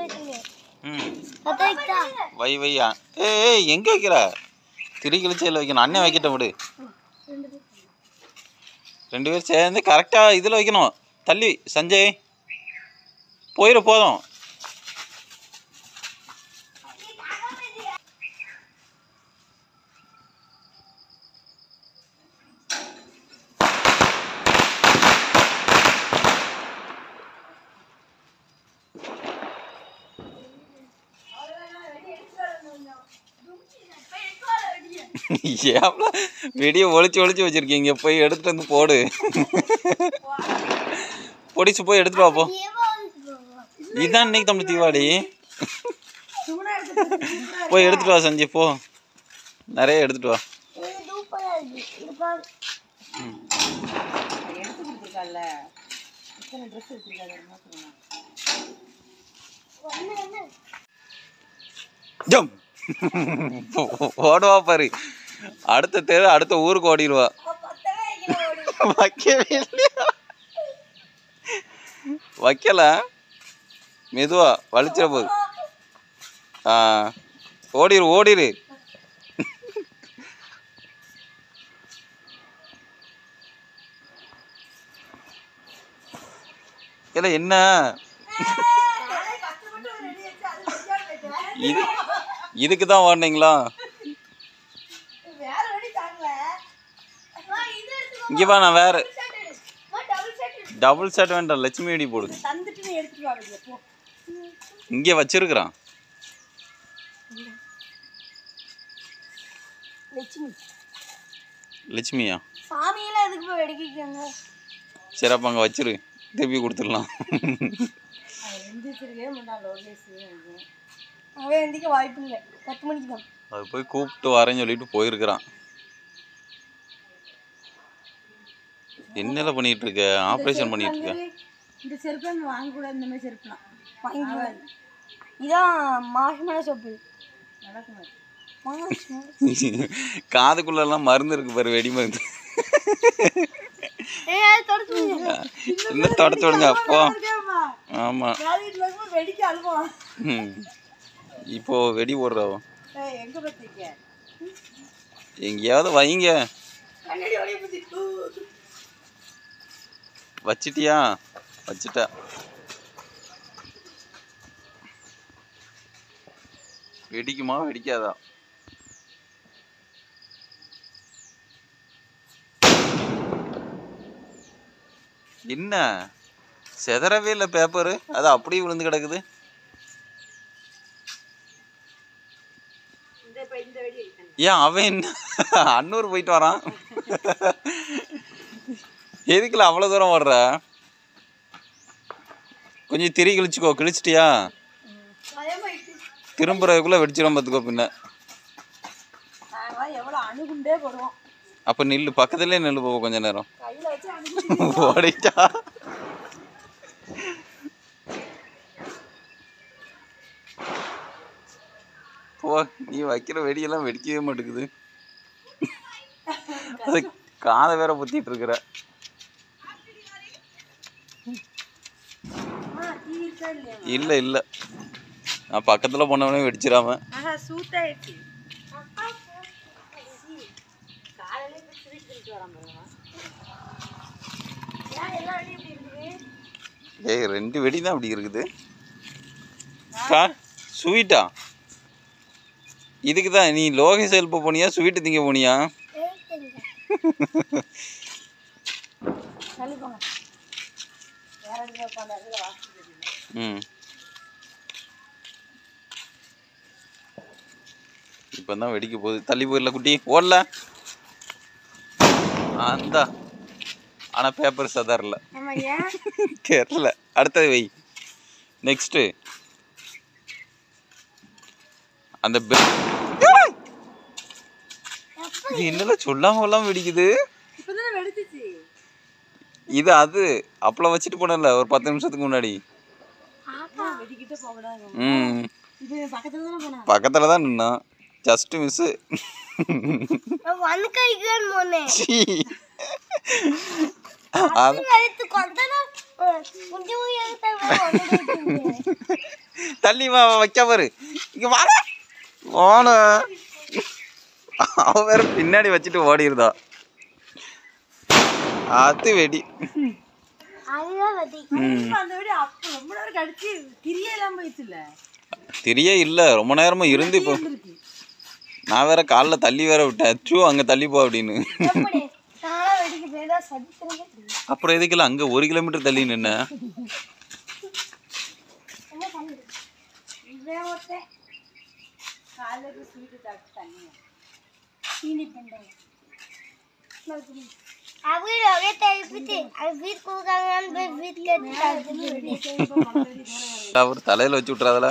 ம் பத்த வைக்கா வை வையா ஏய் ஏய் எங்கே வைக்கிற திரி கிழிச்சையில் வைக்கணும் அண்ணன் வைக்கட்டும் விடு ரெண்டு பேரும் சேர்ந்து கரெக்டாக இதில் வைக்கணும் தள்ளி சஞ்சய் போயிட போதும் ஏப்ல வெடியை ஒளிச்சு ஒளிச்சு வச்சிருக்கீங்க போய் எடுத்துட்டு வந்து போடு பொடிச்சு போய் எடுத்துட்டு வா போ இதுதான் இன்னைக்கு தம்பி தீபாவளி போய் எடுத்துட்டு வா சஞ்சய் போ நிறைய எடுத்துட்டு வா சூப்பரா இருக்கு இது பாரு எடுத்து கொடுத்துருக்கால இத்தனை ட்ரெஸ் எடுத்துருக்காரு ஒண்ணு ஒண்ணு ஜம் ஓடுவா பாரு அடுத்த தெரு அடுத்த ஊருக்கு ஓடிடுவா பத்தவே வைக்கல வைக்கவே இல்லையா வைக்கல மெதுவா வலிச்சிட போகுது ஆ ஓடிரு ஓடிரு இல்ல என்ன இது இதுக்கு தான் ஓடினீங்களா வேற வழி தாங்கல இது எடுத்துக்கோ இங்கே வா நான் வேற டபுள் செட் டபுள் செட் வேண்டாம் லட்சுமி வெடி போடு தந்துட்டு நீ எடுத்துட்டு வா வெளியே போ இங்கே வச்சிருக்கிறான் லட்சுமி லட்சுமியா சாமியெல்லாம் எதுக்கு போய் வெடிக்கிறாங்க சரி அப்போ அங்கே வச்சிரு திருப்பி கொடுத்துடலாம் அவன் எந்திரிச்சிருக்கவே மாட்டான் லோகேஷ் அவன் எந்திக்க வாய்ப்பு இல்லை பத்து மணிக்கு தான் அது போய் கூப்பிட்டு வரேன்னு சொல்லிட்டு போயிருக்கிறான் என்னல பண்ணிட்டு இருக்க ஆப்ரேஷன் பண்ணிட்டு இருக்க இந்த செருப்பு நம்ம வாங்கக்கூடாது இந்த மாதிரி செருப்புலாம் வாங்கி இதான் மாசமான சோப்பு நடக்கும் மாசம் காதுக்குள்ளெல்லாம் மருந்து இருக்கு பாரு வெடி மருந்து ஏய் அது தொடச்சு இன்னும் தொடச்சு விடுங்க அப்போ ஆமா வீட்டில் இருக்கும்போது வெடிக்க அழுவோம் ம். இப்போ வெடி போடுறவோ ஏய், எங்க பத்திக்க எங்கேயாவது வைங்க கண்ணாடி ஒளிய பத்தி வச்சிட்டியா வச்சிட்டா வெடிக்குமா வெடிக்காதா என்ன செதறவே இல்லை பேப்பரு அது அப்படியே விழுந்து கிடக்குது இந்த இப்ப இந்த வெடி அடிக்கணும். ஏன் அவன் என்ன அன்னூர் போயிட்டு வரான் எதுக்குல அவ்வளோ தூரம் வர்ற கொஞ்சம் திரி கிழிச்சுக்கோ கிழிச்சிட்டியா அதே மாதிரி திரும்புறதுக்குள்ளே வெடிச்சிடும் பார்த்துக்கோ பின்ன நாங்களாம் எவ்வளோ அணுகுண்டே போடுவோம் அப்போ நில்லு பக்கத்துலேயே நில்லு போவோம் கொஞ்ச நேரம் கையில வச்சு அணுகுண்டு ஓடிட்டா போ நீ வைக்கிற வெடியெல்லாம் வெடிக்கவே மாட்டேங்குது அது காதை வேற புத்திட்டு இருக்கிற டீ இருக்கா இல்லையா இல்லை இல்லை நான் பக்கத்தில் போனவனே வெடிச்சிடாம ஆஹா சூத்தாயிடுச்சு காலையில இப்போ ஸ்வீட் தின்ட்டு வரான் பாருங்க ஏன் எல்லா வழியும் இப்படி இருக்குது ஏய் ரெண்டு வெடி தான் அப்படி இருக்குது கா ஸ்வீட்டா இதுக்கு தான் நீ லோகேஷ் ஹெல்ப் போனியா ஸ்வீட்டு திங்க போனியா ஏய் தெரியுங்க தள்ளி போங்க வேற இடத்துல உட்காந்து அதில் வாசிட்டு ம் இப்போ தான் வெடிக்க போகுது தள்ளி போயிடல குட்டி ஓடல அந்த ஆனால் பேப்பர் சதறல ஆமா ஏன் தெரில அடுத்தது வை நெக்ஸ்ட்டு அந்த பெல் இது என்னல சொல்லாம கொள்ளாம வெடிக்குது இப்போ தானே வெடிச்சிச்சு இது அது அப்பளம் வச்சுட்டு போனல ஒரு பத்து நிமிஷத்துக்கு முன்னாடி வெடிக்கிட்டே போகக்கூடாது ம் இது பக்கத்துல தானே போனா பக்கத்தில் தான் நின்னான் ஜஸ்ட் மிஸ்ஸு ஒன் கைக்கு போனேன் அது எடுத்து கொண்டனா கொஞ்சம் எடுத்து தள்ளி வா வைக்க பாரு இங்க வாட ஓன அவ வேற பின்னாடி வச்சுட்டு ஓடிடுதா அது வெடி அதுதான் வெடி ம் இப்ப அந்த வீடு அப்ப ரொம்ப நேரம் கழிச்சு திரிய எல்லாம் போயிடுச்சுல்ல தெரியே இல்லை ரொம்ப நேரமா இருந்து இப்போ இருக்கு நான் வேற காலைல தள்ளி வேற விட்டேன் அச்சோ அங்கே தள்ளி போ அப்படின்னு எப்படி நானும் வெடிக்க போய் தான் சதிக்கிறேன் அப்புறம் எதுக்குல அங்கே ஒரு கிலோமீட்டர் தள்ளி நின்ன என்ன பண்ணு இவன் ஒருத்தன் காலையில ஸ்வீட்டு சாப்பிட்டு தண்ணி சீனி பண்றாங்க அவங்க ஒரே தெரிவித்து அது வீட்டு கொடுக்காங்கன்னு போய் வீட்டுக்கு அவர் தலையில் வச்சு விட்றாதல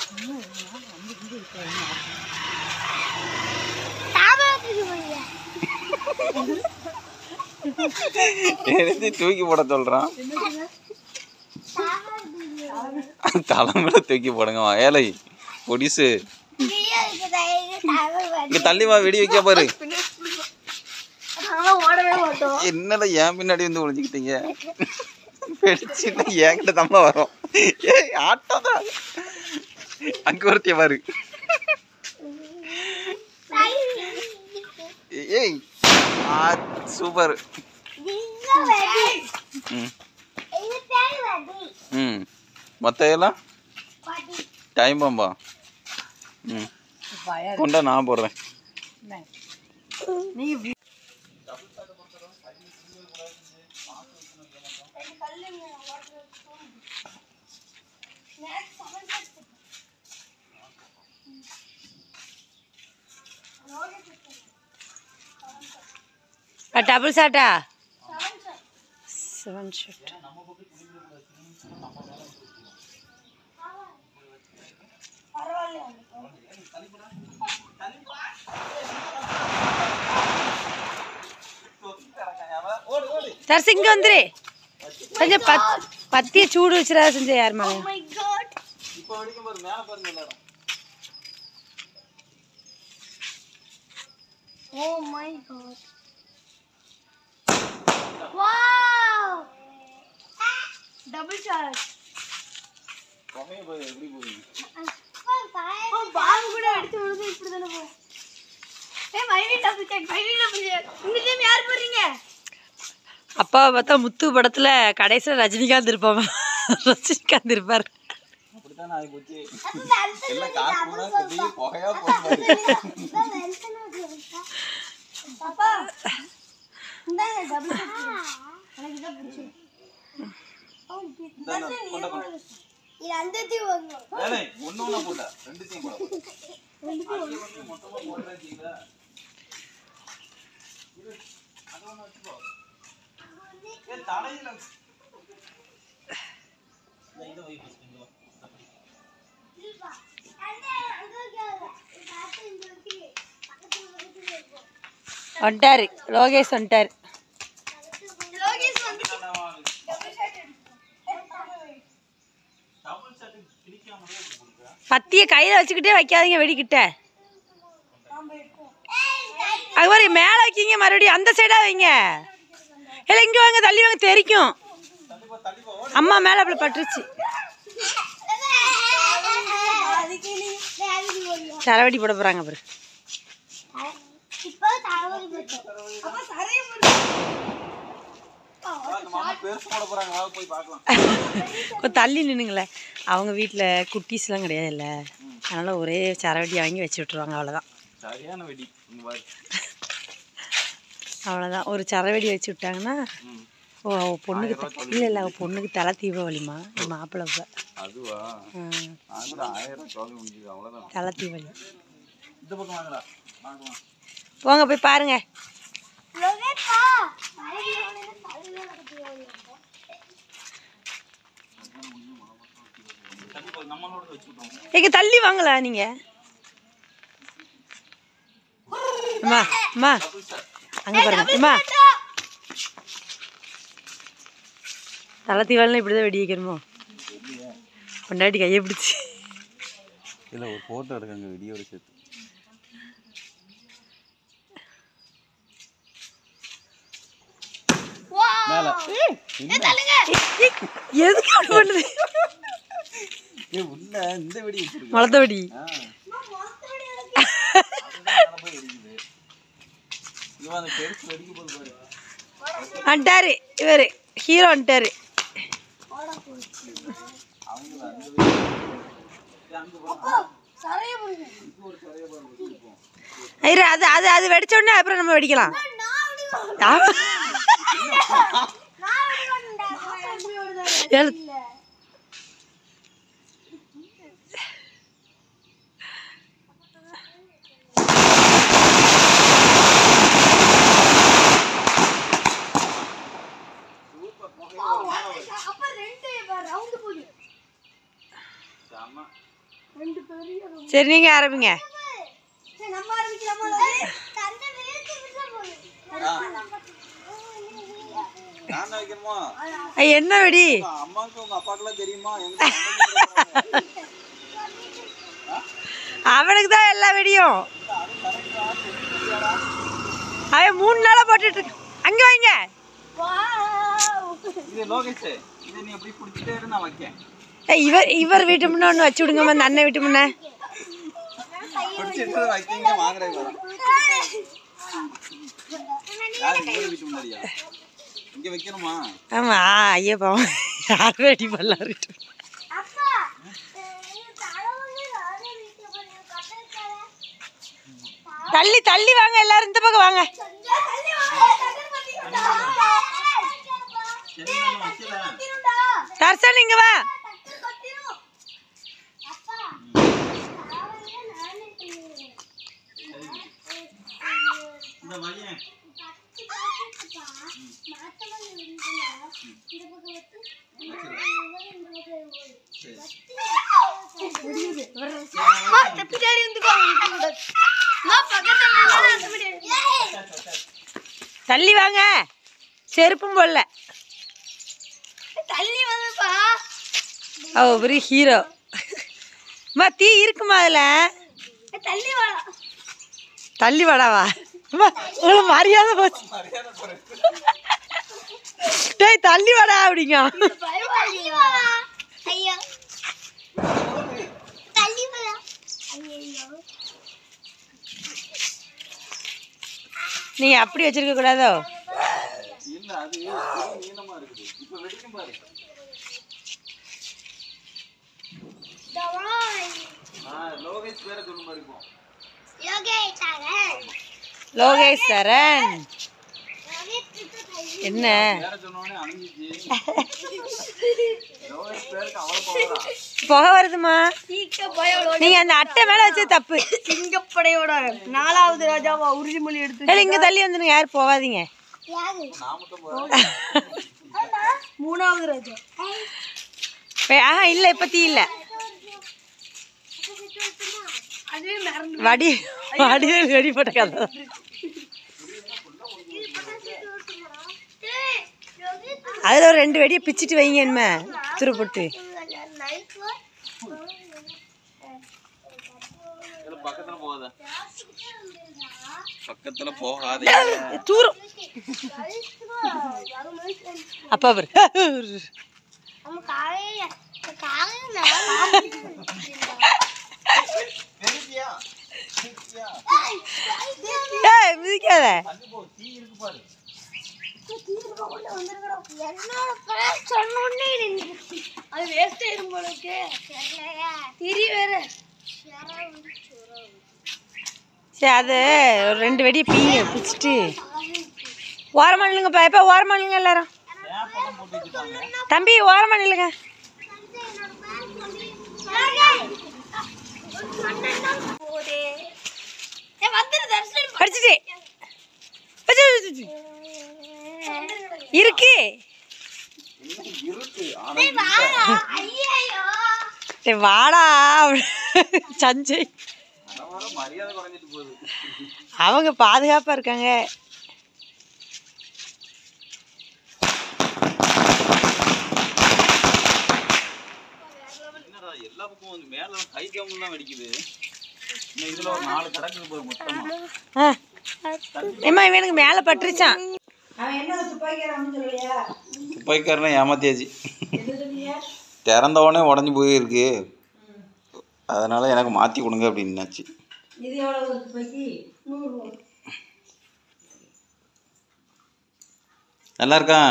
எடுத்து தூக்கி போட சொல்கிறான் தலைமையில தூக்கி போடுங்க ஏலை பொடிசு இங்க தள்ளி வா வெடி வைக்க பாரு ஓடவே மாட்டோம் என்னடா ஏன் பின்னாடி வந்து ஒளிஞ்சுக்கிட்டீங்க வெடிச்சுட்டு என்கிட்ட தம்ப வரும் ஏய் ஆட்டோதான் அங்க ஒருத்திய பாரு ஏய் ஆ சூப்பர் ம் ம் மொத்த எல்லாம் டைம் பாம்பா ம் பயம் கொண்டா நான் போடுறேன் நீங்க வீ- டபுள் ஷாட்டா செவன் ஷாட் தர்சி இங்க வந்துரு கொஞ்சம் பத் பத்திய சூடு வச்சுடா செஞ்ச யார் மேலே மை காட் இப்போ வரைக்கும் பாரு மேலே பாருங்க எல்லாரும் oh my god wow double shot புகைய பாரு எப்படி போகுது பால் கூட அடிச்சு விழுது இப்படி தானே போ ஏய் மைவி டபுள் ஷாட் மைவி டபுள் ஷாட் இந்த டைம் யார் போறீங்க அப்பா பார்த்தா முத்து படத்துல கடைசியில் ரஜினிகாந்த் இருப்பான் ரஜினிகாந்த் இருப்பார் அப்படித்தான் ஆகி போச்சு எல்லாம் காசு கூட பெரிய புகையா போகுது பாப்பா இந்த டபுள் ஷாட் எனக்கு இதான் பிடிச்சது இது அந்த தீ வாங்கணும் வேலை ஒண்ணு ஒண்ணா போட்டா ரெண்டுத்தையும் போட மொத்தமா போடுறேன் செய்யுதா இரு, அது ஒண்ணு வச்சுக்கோ ஏ தலையில இந்த இதை வை first, இங்க வா. அப்படி. வந்துட்டாரு லோகேஷ் வந்துட்டாரு டபுள் ஷர்ட் பிரிக்காமலே இருக்கு கொடுக்க. பத்திய கையில வச்சுக்கிட்டே வைக்காதீங்க வெடிக்கிட்ட அது மாதிரி மேலே வைக்கிங்க மறுபடியும் அந்த சைடா வைங்க இல்லை இங்கே வாங்க தள்ளி வாங்க தெரிக்கும் தள்ளிப்போ தள்ளிப்போ ஓடு. அம்மா மேலே அப்படி பட்டுருச்சு சரவடி போட போகிறாங்க அப்புறம் இப்போ தளபதி போட்டோம் அப்ப சரைய வா, இந்த மாமா பெருசு போட போறாங்க வா போய் பார்க்கலாம் கொஞ்சம் தள்ளி நின்னுங்களே அவங்க வீட்டில் குட்டீஸ்லாம் கிடையாதுல்ல அதனால் ஒரே சரவடி வாங்கி வச்சு விட்ருவாங்க அவ்வளோதான் சரியான வெடி இங்க பாரு அவ்வளோதான் ஒரு சரவெடி வச்சு விட்டாங்கன்னா ம். ஓ அவ பொண்ணுக்கு த- இல்லை இல்லை அவள் பொண்ணுக்கு தலை தீபாவளிமா என் மாப்பிள்ளை இப்ப. அதுவா ஆ, நான் கூட ஆயிரம் ரூபாய் முடிஞ்சது அவ்வளவுதான் தலை தீபாவளி இந்த பக்கம் வாங்கடா வாங்கலாம் போங்க போய் பாருங்க லோகேஷா கண்டிப்பா நம்மளோட வச்சு விட்டோம் எங்க தள்ளி வாங்கல நீங்க அம்மா அம்மா அங்க பாருங்க அம்மா தலை தீபாவளினா இப்படிதான் வெடி வைக்கணுமோ பொண்டாட்டி கையை பிடிச்சி இல்ல ஒரு போட்டோ எடுக்கங்க வீடியோட சேர்த்து மேல எதுக்கு அப்படி பண்ணுது ஏ உள்ள இந்த வெடி வச்சிருக்கு முளத்தபடி ஆ போய் வெடிக்குது இவன் அந்த பெருசு வெடிக்க போது பாரு வந்துட்டாரு இவர் ஹீரோ வந்துட்டாரு அவங்க அந்த வெடி அங்க போறான் சரைய போடுங்க இரு அது அது அது வெடிச்ச உடனே அப்புறம் நம்ம வெடிக்கலாம் நான் ஆ. அப்படி நான் அப்படி பண்ணேன்டா. நான் அப்படி ஓடுதா? எழு. இல்ல. ஆ, ஒண்ணு. அப்ப ரெண்டு ரவுண்டு போகுது செம ரெண்டு பெரிய round. சரி நீங்க ஆரம்பிங்க சரி, நம்ம ஆரம்பிக்கலாமா தந்தை விழுந்து விழுந்து போகுது நான் தான் வைக்கணுமா ஐய், என்ன வெடி அம்மாவுக்கு உங்க அப்பாக்கெல்லாம் தெரியுமா எங்க அவனுக்கு தான் எல்லா வெடியும் அவன் மூணு நாளா போட்டுட்டு இருக்கு அங்க வைங்க இது லோகேஷ் இதை நீ எப்படி பிடிச்சிட்டே இரு நான் வைக்கேன் ஏய், இவர் இவர் வீட்டு முன்ன ஒன்று வச்சு விடுங்கம்மா அந்த அண்ணன் வீட்டு முன்ன பிடிச்சிட்டு வைக்கீங்க வாங்குறேன் வரேன் யார் இவரு வீட்டு முன்னாடியா இங்க வைக்கணுமா ஆமா ஐயோ பாவம் யார் வெடி பண்ணலாம் வீட்டு அப்பா இது தலைவலி ராணி வீட்டு பண்ணி கட்டறக்கார தள்ளி தள்ளி வாங்க எல்லாரும் இந்த பக்கம் வாங்க தள்ளி வா கட்டற பண்ணிடா சரி நான் வைக்கல கட்டிருடா தர்சன் இங்க வா கட்டு கட்டிரும் அப்பா தலைவலி நானே பண்ணுவேன் இந்த பையன் கட்டி கட்டிப்பா மாத்தமா இருந்தா இந்த பக்கம் வந்து இந்த பக்கம் சரி மா பின்னாடி வந்துக்கோ மா பக்கத்துல தள்ளி வாங்க செருப்பும் போடல தள்ளி வந்துப்பா அவ பெரிய ஹீரோ அம்மா தீ இருக்குமா அதுல தள்ளி வா தள்ளி வாடாவா அம்மா, உங்களுக்கு மரியாதை போச்சு டேய் தள்ளி வாடா அப்படிங்க தள்ளி வா ஐயோ தள்ளி வா ஐயோ நீங்க அப்படி வச்சிருக்க கூடாதோ இல்ல அது நீளமா இருக்குது இப்ப வெடிக்கும் பாரு தவாய் ஆ லோகேஷ் பேரை சொல்லும் மாதிரி இருக்கும் யோகேஷ் சாகர் லோகேஷ் சரண் என்ன பேரை சொன்னோடனே அணிஞ்சிச்சு லோகேஷ் பேருக்கு அவ்வளவு பவரா புகை வருதுமா சீக்கப்படையோட நீங்க அந்த அட்டை மேல வச்சு தப்பு சிங்கப்படையோட நாலாவது ராஜாவா உறுதிமொழி எடுத்து ஏய், இங்க தள்ளி வந்துருங்க யாரும் போகாதீங்க நான் மட்டும் போறேன் மூணாவது ராஜா ஏய், ஆஹா இல்ல இப்ப தீ இல்ல அதுவே மறந்து வடி வடிவேல் வெடி போட்ட கதை அதுல ஒரு ரெண்டு வெடியை பிச்சிட்டு வைங்க என்ன துரு போட்டு இதுல பக்கத்துல போகாத பக்கத்துல போகாதே தூரம் அப்பா பாரு பெருசியா பெருசியா ஏய் மிதிக்காத தள்ளி போ தீ இருக்கு பாரு அது வேஸ்ட் ஆயிரும் போலக்கு திரி வேற சரி அது ஒரு ரெண்டு வெடியை பீங்க பிடிச்சிட்டு ஓரமா நில்லுங்கப்பா எப்போ ஓரமா நில்லுங்க எல்லாரும் தேப்பெல்லாம் போட்டு வச்சுட்டாங்க தம்பி ஓரமா நில்லுங்க படிச்சுட்டு வச்சு, வச்சு, வச்சு. இருக்கு இன்னும் இருக்கு ஆனா டேய், வாடா சஞ்சய் வர வர மரியாதை குறைஞ்சிட்டு போகுது அவங்க பாதுகாப்பா இருக்காங்க என்னடா எல்லா பக்கமும் வந்து மேல கை கம்மெல்லாம் வெடிக்குது இன்னும் இதுல ஒரு நாலு கிடக்குது போய் மொத்தமா ஆ. ஏம்மா இவனுக்கு மேல பட்டுருச்சான் துப்பாக்கிக்காரனை ஏமாத்தியாச்சு திறந்த உடனே உடஞ்சி போயிருக்கு அதனால் எனக்கு மாற்றி கொடுங்க அப்படின்னாச்சு இது எவ்வளோ ஒரு ரூபாய்க்கு நூறுரூவா நல்லா இருக்கா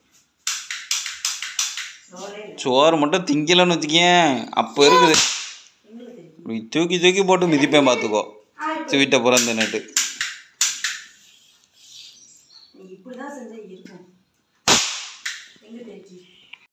சோறு மட்டும் திங்கலன்னு வச்சுக்கேன் அப்போ இருக்குது இப்படி தூக்கி தூக்கி போட்டு மிதிப்பேன் பார்த்துக்கோ ஸ்வீட்டை பிறந்த நட்டு இப்படி தான் செஞ்சு